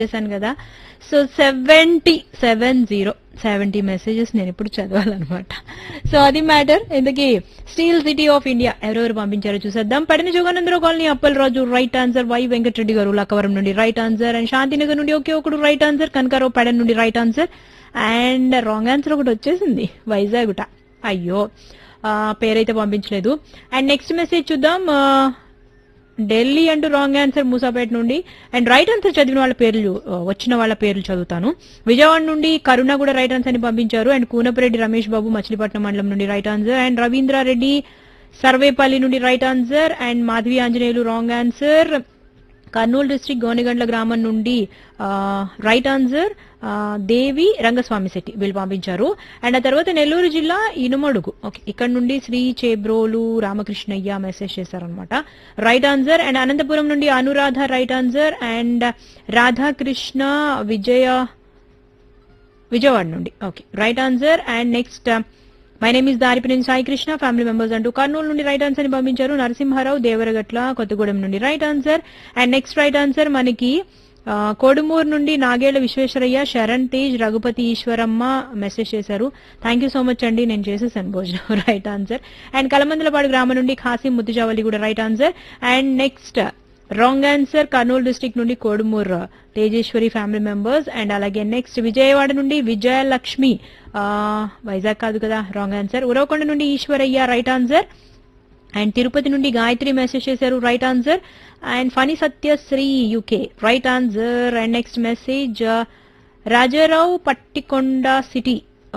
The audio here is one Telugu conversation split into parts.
చేశాను కదా so seventy seven zero seventy messages నేను ఇప్పుడు చదవాలన్నమాట సో అది మ్యాటర్ ఇంతకీ స్టీల్ సిటీ ఆఫ్ ఇండియా ఎవరెవరు పంపించారో చూసేద్దాం పడిన Joganandarao colony Appal Raju right answer Y Venkatareddy garu Lakkavaram నుండి రైట్ ఆన్సర్ అండ్ శాంతినగర్ నుండి ఒకే ఒకడు రైట్ ఆన్సర్ కనకారావు పెడన్ నుండి right answer and wrong answer ఒకటి వచ్చేసింది వైజాగుట అయ్యో ఆ, పేరైతే పంపించలేదు అండ్ నెక్స్ట్ మెసేజ్ చూద్దాం ఆ, ఢిల్లీ అంటూ రాంగ్ ఆన్సర్ మూసాపేట నుండి అండ్ రైట్ ఆన్సర్ చదివిన వాళ్ళ పేర్లు ఆ, వచ్చిన వాళ్ళ పేర్లు చదువుతాను విజయవాడ నుండి కరుణ కూడా రైట్ ఆన్సర్ ని పంపించారు అండ్ కూనపరెడ్డి రమేష్ బాబు మచిలీపట్నం మండలం నుండి right answer and Ravindrareddy Sarvepalli నుండి right answer and Madhavi Anjaneyulu wrong answer Kurnool district Gonegandla గ్రామం నుండి ఆ, రైట్ ఆన్సర్ ఆ, దేవి రంగస్వామి శెట్టి వీళ్ళు పంపించారు అండ్ ఆ తర్వాత నెల్లూరు జిల్లా ఇనుమడుగు ఓకే ఇక్కడ నుండి శ్రీ చేబ్రోలు రామకృష్ణయ్య మెసేజ్ చేశారనమాట రైట్ ఆన్సర్ అండ్ అనంతపురం నుండి Anuradha right answer and Radhakrishna Vijaya Vijayawada నుండి okay right answer and next my name is Daripineni Sai Krishna family members అంటూ కర్నూలు నుండి రైట్ ఆన్సర్ ని పంపించారు నరసింహారావు దేవరగట్ల కొత్తగూడెం నుండి right answer and next right answer మనకి ఆ, కోడుమూరు నుండి నాగేళ్ల విశ్వేశ్వరయ్య శరణ్ తేజ్ రఘుపతి ఈశ్వరమ్మ మెసేజ్ చేశారు థ్యాంక్ యూ సో మచ్ అండి నేను చేసేసాను భోజనం రైట్ ఆన్సర్ అండ్ కలమందలపాడు గ్రామం నుండి ఖాసిం ముద్దుజావలి కూడా right answer and next wrong answer Kurnool district నుండి Kodumur Tejeswari family members and అలాగే నెక్స్ట్ విజయవాడ నుండి విజయలక్ష్మి ఆ, వైజాగ్ కాదు కదా రాంగ్ ఆన్సర్ ఉరవకొండ నుండి Eswaraiah right answer and Tirupati నుండి గాయత్రి మెసేజ్ చేశారు right answer and Phani Satyasri UK right answer and next message Rajarao Pattikonda city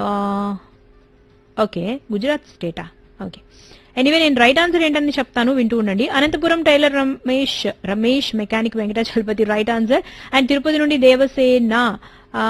okay Gujarat స్టేటా ఓకే ఎనీవే నేను రైట్ ఆన్సర్ ఏంటని చెప్తాను వింటూ ఉండండి Anantapur tailor Ramesh Ramesh mechanic Venkatachalapathi right answer and Tirupati నుండి దేవసేన ఆ,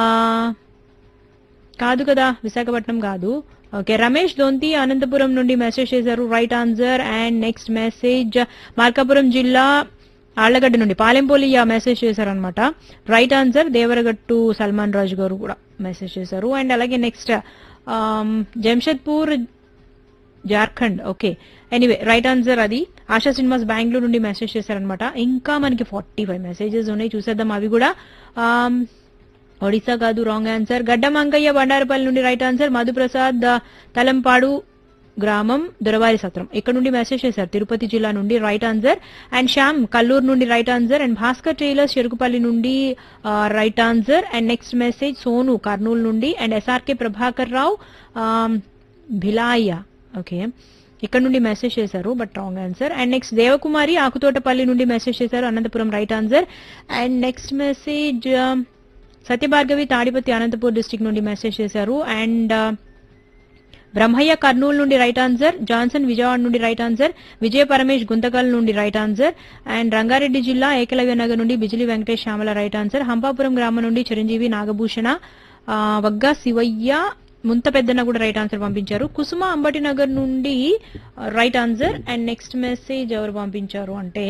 కాదు కదా విశాఖపట్నం కాదు ఓకే రమేష్ దొంతి అనంతపురం నుండి మెసేజ్ చేశారు right answer and next message Markapuram జిల్లా ఆళ్లగడ్డ నుండి పాలెంపోలియా మెసేజ్ చేశారనమాట రైట్ ఆన్సర్ దేవరగట్టు సల్మాన్ రాజు గారు కూడా మెసేజ్ చేశారు అండ్ అలాగే next Jamshedpur Jharkhand okay anyway right answer అది ఆశా సినిమాస్ బెంగళూరు నుండి మెసేజ్ చేశారనమాట ఇంకా మనకి ఫార్టీ ఫైవ్ మెసేజెస్ ఉన్నాయి చూసేద్దాం అవి కూడా ఆమ్, ఒడిశా కాదు రాంగ్ ఆన్సర్ గడ్డ మంకయ్య బండారపల్లి నుండి రైట్ ఆన్సర్ మధుప్రసాద్ ఆ, తలంపాడు గ్రామం దొరవారి సత్రం ఇక్కడ నుండి మెసేజ్ చేశారు తిరుపతి జిల్లా నుండి right answer and Shyam Kallur నుండి right answer and Bhaskar tailors Cherukupalli నుండి right answer and next message Sonu Kurnool నుండి and SRK Prabhakar Rao um, Bhilai okay ఇక్కడ నుండి మెసేజ్ చేశారు but wrong answer and next Devakumari Akutotapalli నుండి మెసేజ్ చేశారు Anantapur right answer and next message Satyabhargavi Tadipatri Anantapur district నుండి మెసేజ్ చేశారు అండ్ బ్రహ్మయ్య కర్నూలు నుండి రైట్ ఆన్సర్ జాన్సన్ విజయవాడ నుండి రైట్ ఆన్సర్ విజయ పరమేష్ గుంతకల్ నుండి రైట్ ఆన్సర్ అండ్ రంగారెడ్డి జిల్లా ఏకలవ్య నగర్ నుండి బిజిలి వెంకటేష్ శ్యామల రైట్ ఆన్సర్ హంపాపురం గ్రామం నుండి చిరంజీవి నాగభూషణ ఆ, వగ్గా శివయ్య ముంత పెద్దన్న కూడా రైట్ ఆన్సర్ పంపించారు కుసుమ అంబటి నగర్ నుండి right answer and next message ఎవరు పంపించారు అంటే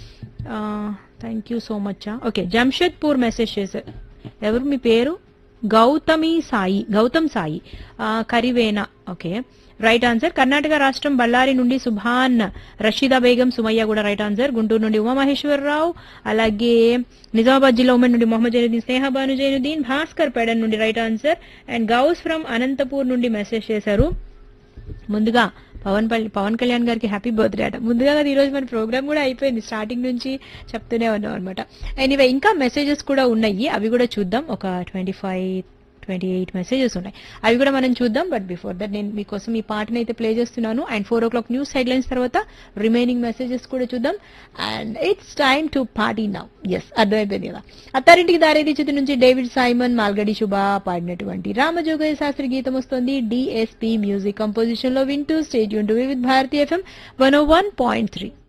thank you so much okay Jamshedpur message చేశారు ఎవరు మీ పేరు గౌతమి సాయి గౌతమ్ సాయి ఆ, Karivena okay right answer Karnataka రాష్ట్రం బళ్ళారి నుండి సుభాన్ రషీదా బేగం సుమయ్య కూడా రైట్ ఆన్సర్ గుంటూరు నుండి ఉమామహేశ్వరరావు అలాగే నిజామాబాద్ జిల్లా ఉమెన్ నుండి మొహమ్మద్ జైనుద్దీన్ స్నేహ భాను జైనుద్దీన్ భాస్కర్ పెడన్ నుండి right answer and Ghouse from Anantapur నుండి మెసేజ్ చేశారు ముందుగా పవన్ పల్లి పవన్ కళ్యాణ్ గారికి హ్యాపీ బర్త్డే అట ముందుగా కదా ఈరోజు మన ప్రోగ్రామ్ కూడా అయిపోయింది స్టార్టింగ్ నుంచి చెప్తూనే ఉన్నాం అనమాట ఎనీవే ఇంకా మెసేజెస్ కూడా ఉన్నాయి అవి కూడా చూద్దాం ఒక twenty five twenty eight messages ఉన్నాయి అవి కూడా మనం చూద్దాం బట్ బిఫోర్ దట్ నేను మీకోసం ఈ పాటను అయితే ప్లే చేస్తున్నాను and four o clock news headlines తర్వాత రిమైనింగ్ మెసేజెస్ కూడా చూద్దాం and it's time to party now yes అర్థమైపోయింది కదా అత్తారింటికి దారేది చిత్రం నుంచి డేవిడ్ సైమన్ మాల్గడి శుభ పాడినటువంటి రామజోగయ్య శాస్త్రి గీతం వస్తుంది డిఎస్పి మ్యూజిక్ కంపోజిషన్ లో వింటూ స్టేట్ యూన్ to with Bharati FM one O one point three